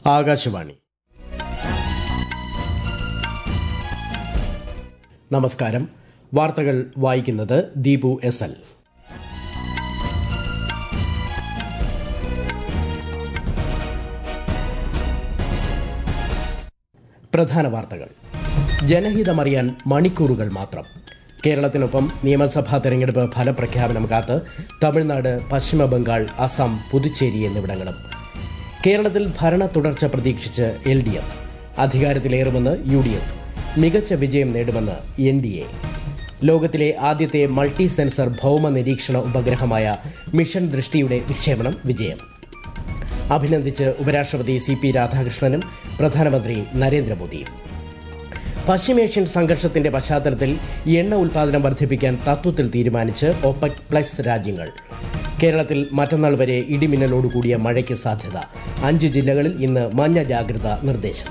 ആകാശവാണി നമസ്കാരം വാർത്തകൾ വായിക്കുന്നത് ദീപു എസ് എൽ പ്രധാന വാർത്തകൾ ജനഹിതമറിയാൻ മണിക്കൂറുകൾ മാത്രം കേരളത്തിനൊപ്പം നിയമസഭാ തെരഞ്ഞെടുപ്പ് ഫലപ്രഖ്യാപനം കാത്ത് തമിഴ്നാട് പശ്ചിമബംഗാൾ അസം പുതുച്ചേരി എന്നിവിടങ്ങളും കേരളത്തിൽ ഭരണ തുടർച്ച പ്രതീക്ഷിച്ച് എൽ ഡി എഫ് അധികാരത്തിലേറുമെന്ന് യു ഡി എഫ് മികച്ച വിജയം നേടുമെന്ന് എൻ ഡി എ ലോകത്തിലെ ആദ്യത്തെ മൾട്ടി സെൻസർ ഭൌമ നിരീക്ഷണ ഉപഗ്രഹമായ മിഷൻ ദൃഷ്ടിയുടെ വിക്ഷേപണം വിജയം അഭിനന്ദിച്ച് ഉപരാഷ്ട്രപതി സി പി രാധാകൃഷ്ണനും പ്രധാനമന്ത്രി നരേന്ദ്രമോദിയും പശ്ചിമേഷ്യൻ സംഘർഷത്തിന്റെ പശ്ചാത്തലത്തിൽ എണ്ണ ഉൽപാദനം വർദ്ധിപ്പിക്കാൻ തത്വത്തിൽ തീരുമാനിച്ച് ഒപെക് പ്ലസ് രാജ്യങ്ങൾ കേരളത്തിൽ മറ്റന്നാൾ വരെ ഇടിമിന്നലോടുകൂടിയ മഴയ്ക്ക് സാധ്യത അഞ്ച് ജില്ലകളിൽ ഇന്ന് മഞ്ഞ ജാഗ്രത നിർദ്ദേശം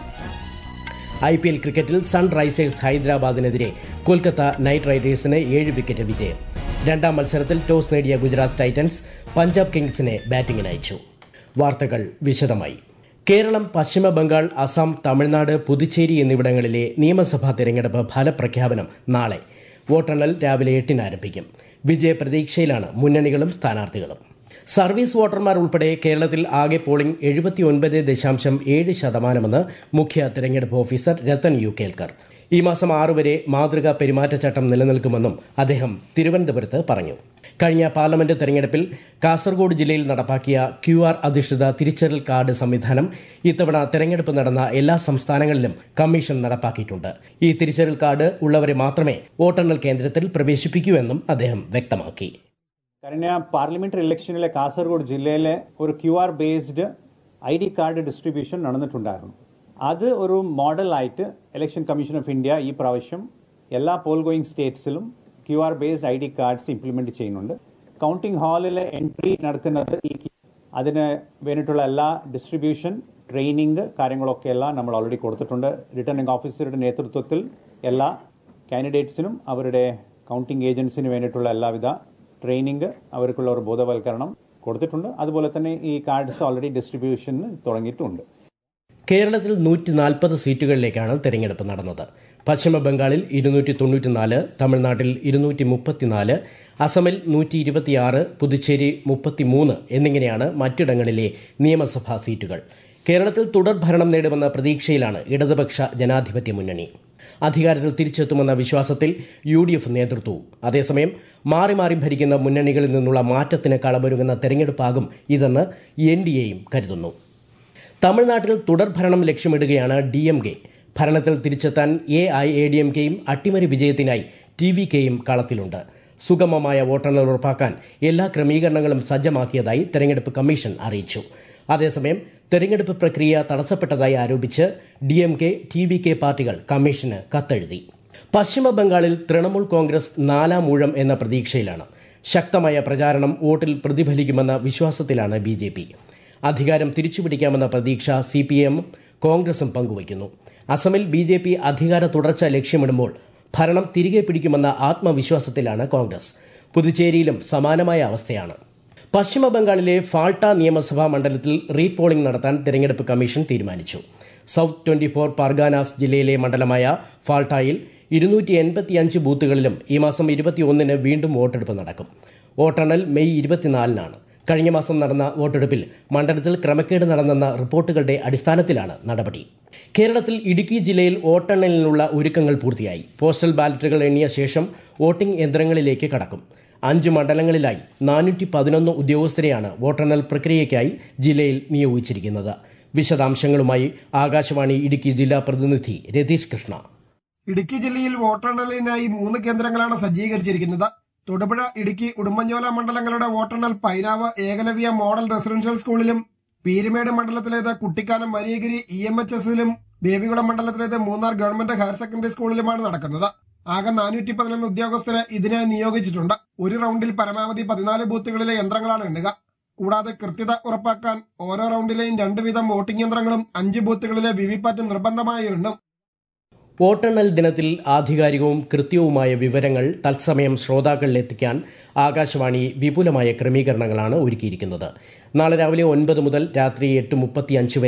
ഐ പി എൽ ക്രിക്കറ്റിൽ സൺറൈസേഴ്സ് ഹൈദരാബാദിനെതിരെ കൊൽക്കത്ത നൈറ്റ് റൈഡേഴ്സിന് ഏഴ് വിക്കറ്റ് വിജയം രണ്ടാം മത്സരത്തിൽ ടോസ് നേടിയ ഗുജറാത്ത് ടൈറ്റൻസ് പഞ്ചാബ് കിങ്സിനെ ബാറ്റിംഗിനയച്ചു വാർത്തകൾ വിശദമായി കേരളം പശ്ചിമ ബംഗാൾ അസം തമിഴ്നാട് പുതുച്ചേരി എന്നിവിടങ്ങളിലെ നിയമസഭാ തെരഞ്ഞെടുപ്പ് ഫലപ്രഖ്യാപനം നാളെ വോട്ടെണ്ണൽ രാവിലെ എട്ടിന് ആരംഭിക്കും വിജയപ്രതീക്ഷയിലാണ് മുന്നണികളും സ്ഥാനാർത്ഥികളും സർവീസ് വോട്ടർമാർ ഉൾപ്പെടെ കേരളത്തിൽ ആകെ പോളിംഗ് എഴുപത്തിയൊൻപത് ദശാംശം ഏഴ് ശതമാനമെന്ന് മുഖ്യ തെരഞ്ഞെടുപ്പ് ഓഫീസർ രത്തൻ യു കേൽക്കർ ഈ മാസം ആറ് വരെ മാതൃകാ പെരുമാറ്റച്ചട്ടം നിലനിൽക്കുമെന്നും അദ്ദേഹം തിരുവനന്തപുരത്ത് പറഞ്ഞു കഴിഞ്ഞ പാർലമെന്റ് തെരഞ്ഞെടുപ്പിൽ കാസർഗോഡ് ജില്ലയിൽ നടപ്പാക്കിയ ക്യു ആർ അധിഷ്ഠിത തിരിച്ചറിയൽ കാർഡ് സംവിധാനം ഇത്തവണ തെരഞ്ഞെടുപ്പ് നടന്ന എല്ലാ സംസ്ഥാനങ്ങളിലും കമ്മീഷൻ നടപ്പാക്കിയിട്ടുണ്ട് ഈ തിരിച്ചറിയൽ കാർഡ് ഉള്ളവരെ മാത്രമേ വോട്ടെണ്ണൽ കേന്ദ്രത്തിൽ പ്രവേശിപ്പിക്കൂ എന്നും അദ്ദേഹം വ്യക്തമാക്കി കഴിഞ്ഞ പാർലമെന്ററി ഇലക്ഷനിലെ കാസർഗോഡ് ജില്ലയിലെ ഒരു Q R based I D card distribution നടന്നിട്ടുണ്ടായിരുന്നു അത് ഒരു മോഡലായിട്ട് ഇലക്ഷൻ കമ്മീഷൻ ഓഫ് ഇന്ത്യ ഈ പ്രാവശ്യം എല്ലാ പോൾ ഗോയിങ് സ്റ്റേറ്റ്സിലും Q R based I D cards implement ചെയ്യുന്നുണ്ട് കൗണ്ടിംഗ് ഹാളിലെ എൻട്രി നടക്കുന്നത് ഈ അതിന് വേണ്ടിയിട്ടുള്ള എല്ലാ ഡിസ്ട്രിബ്യൂഷൻ ട്രെയിനിങ് കാര്യങ്ങളൊക്കെ എല്ലാം നമ്മൾ ഓൾറെഡി കൊടുത്തിട്ടുണ്ട് റിട്ടേണിംഗ് ഓഫീസറുടെ നേതൃത്വത്തിൽ എല്ലാ കാൻഡിഡേറ്റ്സിനും അവരുടെ കൗണ്ടിംഗ് ഏജൻസിന് വേണ്ടിയിട്ടുള്ള എല്ലാവിധ ട്രെയിനിങ് അവർക്കുള്ള ഒരു ബോധവൽക്കരണം കൊടുത്തിട്ടുണ്ട് അതുപോലെ തന്നെ ഈ കാർഡ്സ് ഓൾറെഡി ഡിസ്ട്രിബ്യൂഷന് തുടങ്ങിയിട്ടുണ്ട് കേരളത്തിൽ നൂറ്റി നാൽപ്പത് സീറ്റുകളിലേക്കാണ് തെരഞ്ഞെടുപ്പ് നടന്നത് പശ്ചിമ ബംഗാളിൽ ഇരുന്നൂറ്റി തൊണ്ണൂറ്റിനാല് തമിഴ്നാട്ടിൽ ഇരുന്നൂറ്റി മുപ്പത്തിനാല് അസമിൽ നൂറ്റി ഇരുപത്തിയാറ് പുതുച്ചേരി മുപ്പത്തിമൂന്ന് എന്നിങ്ങനെയാണ് മറ്റിടങ്ങളിലെ നിയമസഭാ സീറ്റുകൾ കേരളത്തിൽ തുടർ ഭരണം നേടുമെന്ന പ്രതീക്ഷയിലാണ് ഇടതുപക്ഷ ജനാധിപത്യ മുന്നണി അധികാരത്തിൽ തിരിച്ചെത്തുമെന്ന വിശ്വാസത്തിൽ യു ഡി എഫ് നേതൃത്വവും അതേസമയം മാറി മാറി ഭരിക്കുന്ന മുന്നണികളിൽ നിന്നുള്ള മാറ്റത്തിന് കളമൊരുങ്ങുന്ന തെരഞ്ഞെടുപ്പാകും ഇതെന്ന് എൻ ഡി എയും കരുതുന്നു തമിഴ്നാട്ടിൽ തുടർഭരണം ലക്ഷ്യമിടുകയാണ് ഡി എം കെ ഭരണത്തിൽ തിരിച്ചെത്താൻ A I A D M കെയും അട്ടിമറി വിജയത്തിനായി ടി വി കെയും കളത്തിലുണ്ട് സുഗമമായ വോട്ടെണ്ണൽ ഉറപ്പാക്കാൻ എല്ലാ ക്രമീകരണങ്ങളും സജ്ജമാക്കിയതായി തെരഞ്ഞെടുപ്പ് കമ്മീഷൻ അറിയിച്ചു അതേസമയം തെരഞ്ഞെടുപ്പ് പ്രക്രിയ തടസ്സപ്പെട്ടതായി ആരോപിച്ച് D M K T V K പാർട്ടികൾ കമ്മീഷന് കത്തെഴുതി പശ്ചിമ ബംഗാളിൽ തൃണമൂൽ കോൺഗ്രസ് നാലാം ഊഴം എന്ന പ്രതീക്ഷയിലാണ് ശക്തമായ പ്രചാരണം വോട്ടിൽ പ്രതിഫലിക്കുമെന്ന വിശ്വാസത്തിലാണ് ബി ജെ പി അധികാരം തിരിച്ചുപിടിക്കാമെന്ന പ്രതീക്ഷ സി പി എമ്മും കോൺഗ്രസും പങ്കുവയ്ക്കുന്നു അസമിൽ ബി ജെ പി അധികാര തുടർച്ച ലക്ഷ്യമിടുമ്പോൾ ഭരണം തിരികെ പിടിക്കുമെന്ന ആത്മവിശ്വാസത്തിലാണ് കോൺഗ്രസ് പുതുച്ചേരിയിലും സമാനമായ അവസ്ഥയാണ് പശ്ചിമ ബംഗാളിലെ ഫാൾട്ട നിയമസഭാ മണ്ഡലത്തിൽ റീപോളിംഗ് നടത്താൻ തെരഞ്ഞെടുപ്പ് കമ്മീഷൻ തീരുമാനിച്ചു സൌത്ത് ട്വന്റി ഫോർ പർഗാനാസ് ജില്ലയിലെ മണ്ഡലമായ ഫാൾട്ടായിൽ ഇരുന്നൂറ്റി എൺപത്തിയഞ്ച് ബൂത്തുകളിലും ഈ മാസം ഇരുപത്തിയൊന്നിന് വീണ്ടും വോട്ടെടുപ്പ് നടക്കും വോട്ടെണ്ണൽ മെയ് ഇരുപത്തിനാലിനാണ് കഴിഞ്ഞ മാസം നടന്ന വോട്ടെടുപ്പിൽ മണ്ഡലത്തിൽ ക്രമക്കേട് നടന്നെന്ന റിപ്പോർട്ടുകളുടെ അടിസ്ഥാനത്തിലാണ് നടപടി കേരളത്തിൽ ഇടുക്കി ജില്ലയിൽ വോട്ടെണ്ണലിനുള്ള ഒരുക്കങ്ങൾ പൂർത്തിയായി പോസ്റ്റൽ ബാലറ്റുകൾ എണ്ണിയ ശേഷം വോട്ടിംഗ് യന്ത്രങ്ങളിലേക്ക് കടക്കും അഞ്ച് മണ്ഡലങ്ങളിലായി നാനൂറ്റി പതിനൊന്ന് ഉദ്യോഗസ്ഥരെയാണ് വോട്ടെണ്ണൽ പ്രക്രിയയ്ക്കായി ജില്ലയിൽ നിയോഗിച്ചിരിക്കുന്നത് വിശദാംശങ്ങളുമായി ആകാശവാണി ഇടുക്കി ജില്ലാ പ്രതിനിധി രതീഷ് കൃഷ്ണ ഇടുക്കി ജില്ലയിൽ വോട്ടെണ്ണലിനായി മൂന്ന് കേന്ദ്രങ്ങളാണ് സജ്ജീകരിച്ചിരിക്കുന്നത് തൊടുപുഴ ഇടുക്കി ഉടുമ്പഞ്ചോല മണ്ഡലങ്ങളുടെ വോട്ടെണ്ണൽ പൈനാവ് ഏകലവ്യ മോഡൽ റെസിഡൻഷ്യൽ സ്കൂളിലും പീരുമേട് മണ്ഡലത്തിലേത് Kuttikkanam Mariyagiri E M H എസിലും ദേവികുളം മണ്ഡലത്തിലേത് മൂന്നാർ ഗവൺമെന്റ് ഹയർ സെക്കൻഡറി സ്കൂളിലുമാണ് നടക്കുന്നത് ആകെ നാനൂറ്റി പതിനൊന്ന് ഉദ്യോഗസ്ഥരെ ഇതിനായി നിയോഗിച്ചിട്ടുണ്ട് ഒരു റൗണ്ടിൽ പരമാവധി പതിനാല് ബൂത്തുകളിലെ യന്ത്രങ്ങളാണ് എണ്ണുക കൂടാതെ കൃത്യത ഉറപ്പാക്കാൻ ഓരോ റൗണ്ടിലെയും രണ്ടു വീതം വോട്ടിംഗ് യന്ത്രങ്ങളും അഞ്ച് ബൂത്തുകളിലെ വിവിപാറ്റ് നിർബന്ധമായി എണ്ണും വോട്ടെണ്ണൽ ദിനത്തിൽ ആധികാരികവും കൃത്യവുമായ വിവരങ്ങൾ തത്സമയം ശ്രോതാക്കളിലെത്തിക്കാൻ ആകാശവാണി വിപുലമായ ക്രമീകരണങ്ങളാണ് ഒരുക്കിയിരിക്കുന്നത് നാളെ രാവിലെ ഒൻപത് മുതൽ രാത്രി എട്ട് മുപ്പത്തിയഞ്ച് വരെ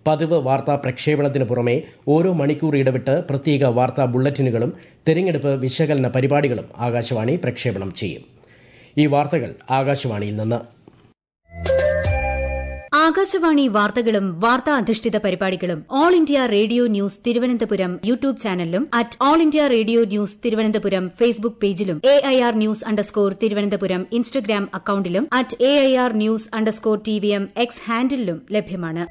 പതിവ് വാർത്താ പ്രക്ഷേപണത്തിന് പുറമെ ഓരോ മണിക്കൂർ ഇടവിട്ട് പ്രത്യേക വാർത്താ ബുള്ളറ്റിനുകളും തെരഞ്ഞെടുപ്പ് വിശകലന പരിപാടികളും ആകാശവാണി പ്രക്ഷേപണം ചെയ്യും ഈ വാർത്തകൾ ആകാശവാണിയിൽ നിന്ന് ആകാശവാണി വാർത്തകളും വാർത്താ അധിഷ്ഠിത പരിപാടികളും all India radio news Thiruvananthapuram YouTube ചാനലിലും at all India radio news Thiruvananthapuram Facebook പേജിലും A I R news underscore Thiruvananthapuram Instagram അക്കൌണ്ടിലും at A I R news underscore T V M X ഹാൻഡിലും ലഭ്യമാണ്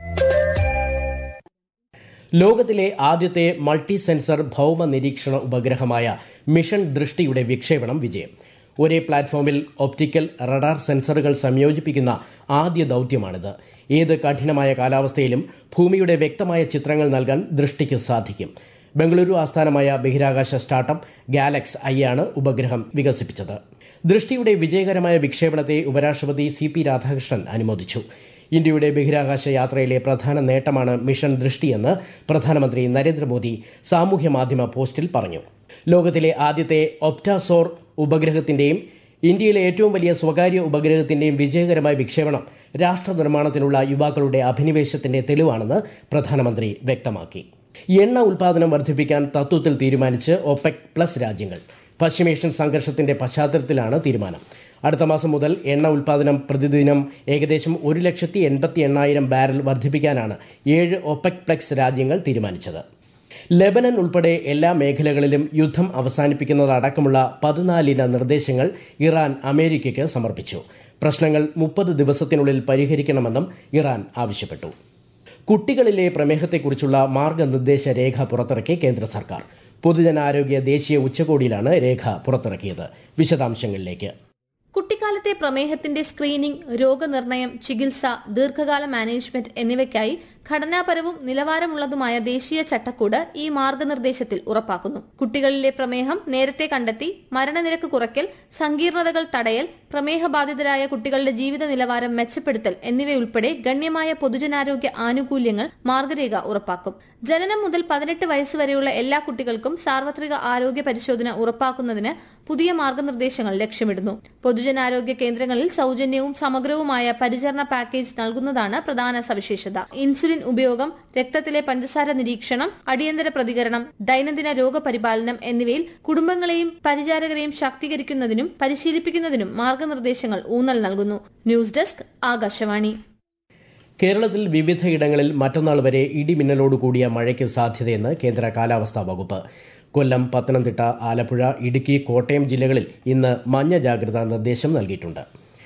ലോകത്തിലെ ആദ്യത്തെ മൾട്ടി സെൻസർ ഭൌമ നിരീക്ഷണ ഉപഗ്രഹമായ മിഷൻ ദൃഷ്ടിയുടെ വിക്ഷേപണം വിജയം ഒരേ പ്ലാറ്റ്ഫോമിൽ ഒപ്റ്റിക്കൽ റഡാർ സെൻസറുകൾ സംയോജിപ്പിക്കുന്ന ആദ്യ ദൌത്യമാണിത് ഏത് കഠിനമായ കാലാവസ്ഥയിലും ഭൂമിയുടെ വ്യക്തമായ ചിത്രങ്ങൾ നൽകാൻ ദൃഷ്ടിക്ക് സാധിക്കും ബംഗളൂരു ആസ്ഥാനമായ ബഹിരാകാശ സ്റ്റാർട്ടപ്പ് ഗാലക്സ് ഐ ആണ് ഉപഗ്രഹം വികസിപ്പിച്ചത് ദൃഷ്ടിയുടെ വിജയകരമായ വിക്ഷേപണത്തെ ഉപരാഷ്ട്രപതി സി പി രാധാകൃഷ്ണൻ അനുമോദിച്ചു ഇന്ത്യയുടെ ബഹിരാകാശ യാത്രയിലെ പ്രധാന നേട്ടമാണ് മിഷൻ ദൃഷ്ടിയെന്ന് പ്രധാനമന്ത്രി നരേന്ദ്രമോദി സാമൂഹ്യ മാധ്യമ പോസ്റ്റിൽ പറഞ്ഞു ലോകത്തിലെ ആദ്യത്തെ ഒപ്റ്റാസോർ ഉപഗ്രഹത്തിന്റെയും ഇന്ത്യയിലെ ഏറ്റവും വലിയ സ്വകാര്യ ഉപഗ്രഹത്തിന്റെയും വിജയകരമായ വിക്ഷേപണം രാഷ്ട്ര നിർമ്മാണത്തിനുള്ള യുവാക്കളുടെ അഭിനിവേശത്തിന്റെ തെളിവാണെന്ന് പ്രധാനമന്ത്രി വ്യക്തമാക്കി എണ്ണ ഉൽപാദനം വർദ്ധിപ്പിക്കാൻ തത്വത്തിൽ തീരുമാനിച്ച് ഒപെക് പ്ലസ് രാജ്യങ്ങൾ പശ്ചിമേഷ്യൻ സംഘർഷത്തിന്റെ പശ്ചാത്തലത്തിലാണ് തീരുമാനം അടുത്ത മാസം മുതൽ എണ്ണ ഉൽപാദനം പ്രതിദിനം ഏകദേശം ഒരു ലക്ഷത്തി എൺപത്തി എണ്ണായിരം ബാരൽ വർദ്ധിപ്പിക്കാനാണ് ഏഴ് ഒപെക് പ്ലസ് രാജ്യങ്ങൾ തീരുമാനിച്ചത് ലെബനൻ ഉൾപ്പെടെ എല്ലാ മേഖലകളിലും യുദ്ധം അവസാനിപ്പിക്കുന്നതടക്കമുള്ള പതിനാലിന നിർദ്ദേശങ്ങൾ ഇറാൻ അമേരിക്കയ്ക്ക് സമർപ്പിച്ചു പ്രശ്നങ്ങൾ മുപ്പത് ദിവസത്തിനുള്ളിൽ പരിഹരിക്കണമെന്നും ഇറാൻ ആവശ്യപ്പെട്ടു കുട്ടികളിലെ പ്രമേഹത്തെക്കുറിച്ചുള്ള മാർഗനിർദ്ദേശ രേഖ പുറത്തിറക്കി കേന്ദ്ര സർക്കാർ പൊതുജനാരോഗ്യ ദേശീയ ഉച്ചകോടിയിലാണ് രേഖ പുറത്തിറക്കിയത് വിശദാംശങ്ങളിലേക്ക് കുട്ടിക്കാലത്തെ പ്രമേഹത്തിന്റെ സ്ക്രീനിംഗ് രോഗനിർണയം ചികിത്സ ദീർഘകാല മാനേജ്മെന്റ് എന്നിവയ്ക്കായി ഘടനാപരവും നിലവാരമുള്ളതുമായ ദേശീയ ചട്ടക്കൂട് ഈ മാർഗനിർദ്ദേശത്തിൽ ഉറപ്പാക്കുന്നു കുട്ടികളിലെ പ്രമേഹം നേരത്തെ കണ്ടെത്തി മരണനിരക്ക് കുറയ്ക്കൽ സങ്കീർണതകൾ തടയൽ പ്രമേഹബാധിതരായ കുട്ടികളുടെ ജീവിത നിലവാരം മെച്ചപ്പെടുത്തൽ എന്നിവയുൾപ്പെടെ ഗണ്യമായ പൊതുജനാരോഗ്യ ആനുകൂല്യങ്ങൾ മാർഗരേഖ ഉറപ്പാക്കും ജനനം മുതൽ പതിനെട്ട് വയസ്സ് വരെയുള്ള എല്ലാ കുട്ടികൾക്കും സാർവത്രിക ആരോഗ്യ പരിശോധന ഉറപ്പാക്കുന്നതിന് പുതിയ മാർഗനിർദ്ദേശങ്ങൾ ലക്ഷ്യമിടുന്നു പൊതുജനാരോഗ്യ കേന്ദ്രങ്ങളിൽ സൌജന്യവും സമഗ്രവുമായ പരിചരണ പാക്കേജ് നൽകുന്നതാണ് പ്രധാന സവിശേഷത ഇൻസുലിൻ ഉപയോഗം രക്തത്തിലെ പഞ്ചസാര നിരീക്ഷണം അടിയന്തര പ്രതികരണം ദൈനംദിന രോഗപരിപാലനം എന്നിവയിൽ കുടുംബങ്ങളെയും പരിചാരകരെയും ശാക്തീകരിക്കുന്നതിനും പരിശീലിപ്പിക്കുന്നതിനും മാർഗനിർദ്ദേശങ്ങൾ ഊന്നൽ നൽകുന്നു ന്യൂസ് ഡെസ്ക് ആകാശവാണി കേരളത്തിൽ വിവിധയിടങ്ങളിൽ മറ്റന്നാൾ വരെ ഇടിമിന്നലോട് കൂടിയ മഴയ്ക്ക് സാധ്യതയെന്ന് കേന്ദ്ര കാലാവസ്ഥാ വകുപ്പ് കൊല്ലം പത്തനംതിട്ട ആലപ്പുഴ ഇടുക്കി കോട്ടയം ജില്ലകളിൽ ഇന്ന് മഞ്ഞ ജാഗ്രതാ നിർദ്ദേശം നൽകിയിട്ടുണ്ട്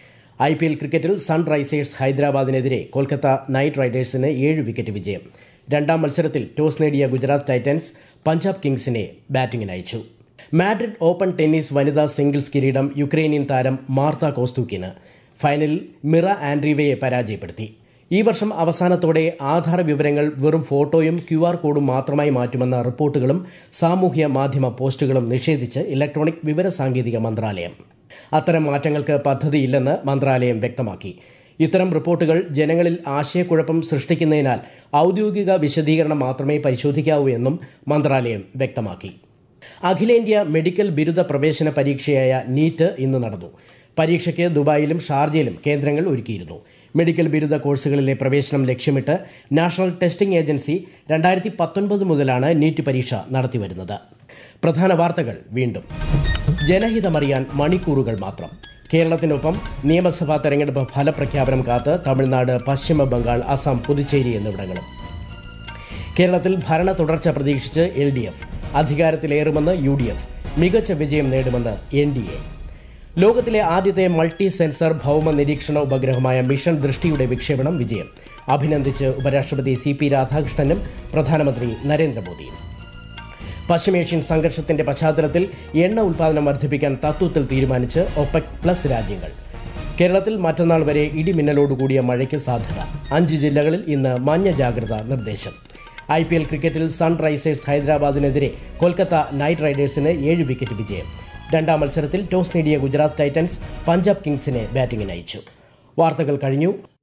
ഐ പി എൽ ക്രിക്കറ്റിൽ സൺറൈസേഴ്സ് ഹൈദരാബാദിനെതിരെ കൊൽക്കത്ത നൈറ്റ് റൈഡേഴ്സിന് ഏഴ് വിക്കറ്റ് വിജയം രണ്ടാം മത്സരത്തിൽ ടോസ് നേടിയ ഗുജറാത്ത് ടൈറ്റൻസ് പഞ്ചാബ് കിങ്സിനെ ബാറ്റിംഗിന് അയച്ചു മാഡ്രിഡ് ഓപ്പൺ ടെന്നീസ് വനിതാ സിംഗിൾസ് കിരീടം യുക്രൈനിയൻ താരം മാർത്ത കോസ്തൂക്കിന് ഫൈനലിൽ മിറ ആൻഡ്രീവയെ പരാജയപ്പെടുത്തി ഈ വർഷം അവസാനത്തോടെ ആധാർ വിവരങ്ങൾ വെറും ഫോട്ടോയും ക്യു ആർ കോഡും മാത്രമായി മാറ്റുമെന്ന റിപ്പോർട്ടുകളും സാമൂഹ്യ മാധ്യമ പോസ്റ്റുകളും നിഷേധിച്ച് ഇലക്ട്രോണിക് വിവരസാങ്കേതിക മന്ത്രാലയം അത്തരം മാറ്റങ്ങൾക്ക് പദ്ധതിയില്ലെന്ന് മന്ത്രാലയം വ്യക്തമാക്കി ഇത്തരം റിപ്പോർട്ടുകൾ ജനങ്ങളിൽ ആശയക്കുഴപ്പം സൃഷ്ടിക്കുന്നതിനാൽ ഔദ്യോഗിക വിശദീകരണം മാത്രമേ പരിശോധിക്കാവൂ എന്നും മന്ത്രാലയം വ്യക്തമാക്കി അഖിലേന്ത്യാ മെഡിക്കൽ ബിരുദ പ്രവേശന പരീക്ഷയായ നീറ്റ് ഇന്ന് നടന്നു പരീക്ഷയ്ക്ക് ദുബായിലും ഷാർജയിലും കേന്ദ്രങ്ങൾ ഒരുക്കിയിരുന്നു മെഡിക്കൽ ബിരുദ കോഴ്സുകളിലെ പ്രവേശനം ലക്ഷ്യമിട്ട് നാഷണൽ ടെസ്റ്റിംഗ് ഏജൻസി രണ്ടായിരത്തി പത്തൊൻപത് മുതലാണ് നീറ്റ് പരീക്ഷ നടത്തിവരുന്നത് പ്രധാന വാർത്തകൾ വീണ്ടും ജനഹിതമറിയാൻ മണിക്കൂറുകൾ മാത്രം കേരളത്തിനൊപ്പം നിയമസഭാ തെരഞ്ഞെടുപ്പ് ഫലപ്രഖ്യാപനം കാത്ത് തമിഴ്നാട് പശ്ചിമ ബംഗാൾ അസം പുതുച്ചേരി എന്നിവിടങ്ങളും കേരളത്തിൽ ഭരണ തുടർച്ച പ്രതീക്ഷിച്ച് എൽ ഡി എഫ് അധികാരത്തിലേറുമെന്ന് യു ഡി എഫ് മികച്ച വിജയം നേടുമെന്ന് എൻ ഡി എ ലോകത്തിലെ ആദ്യത്തെ മൾട്ടി സെൻസർ ഭൌമ നിരീക്ഷണ ഉപഗ്രഹമായ മിഷൻ ദൃഷ്ടിയുടെ വിക്ഷേപണം വിജയം അഭിനന്ദിച്ച് ഉപരാഷ്ട്രപതി സി പി രാധാകൃഷ്ണനും പ്രധാനമന്ത്രി നരേന്ദ്രമോദിയും പശ്ചിമേഷ്യൻ സംഘർഷത്തിന്റെ പശ്ചാത്തലത്തിൽ എണ്ണ ഉൽപാദനം വർദ്ധിപ്പിക്കാൻ തത്വത്തിൽ തീരുമാനിച്ച് ഒപെക് പ്ലസ് രാജ്യങ്ങൾ കേരളത്തിൽ മറ്റന്നാൾ വരെ ഇടിമിന്നലോടുകൂടിയ മഴയ്ക്ക് സാധ്യത അഞ്ച് ജില്ലകളിൽ ഇന്ന് മഞ്ഞ ജാഗ്രതാ നിർദ്ദേശം ഐ പി എൽ ക്രിക്കറ്റിൽ സൺറൈസേഴ്സ് ഹൈദരാബാദിനെതിരെ കൊൽക്കത്ത നൈറ്റ് റൈഡേഴ്സിന് ഏഴ് വിക്കറ്റ് വിജയം രണ്ടാം മത്സരത്തിൽ ടോസ് നേടിയ ഗുജറാത്ത് ടൈറ്റൻസ് പഞ്ചാബ് കിങ്സിനെ ബാറ്റിംഗിന് അയച്ചു വാർത്തകൾ കഴിഞ്ഞു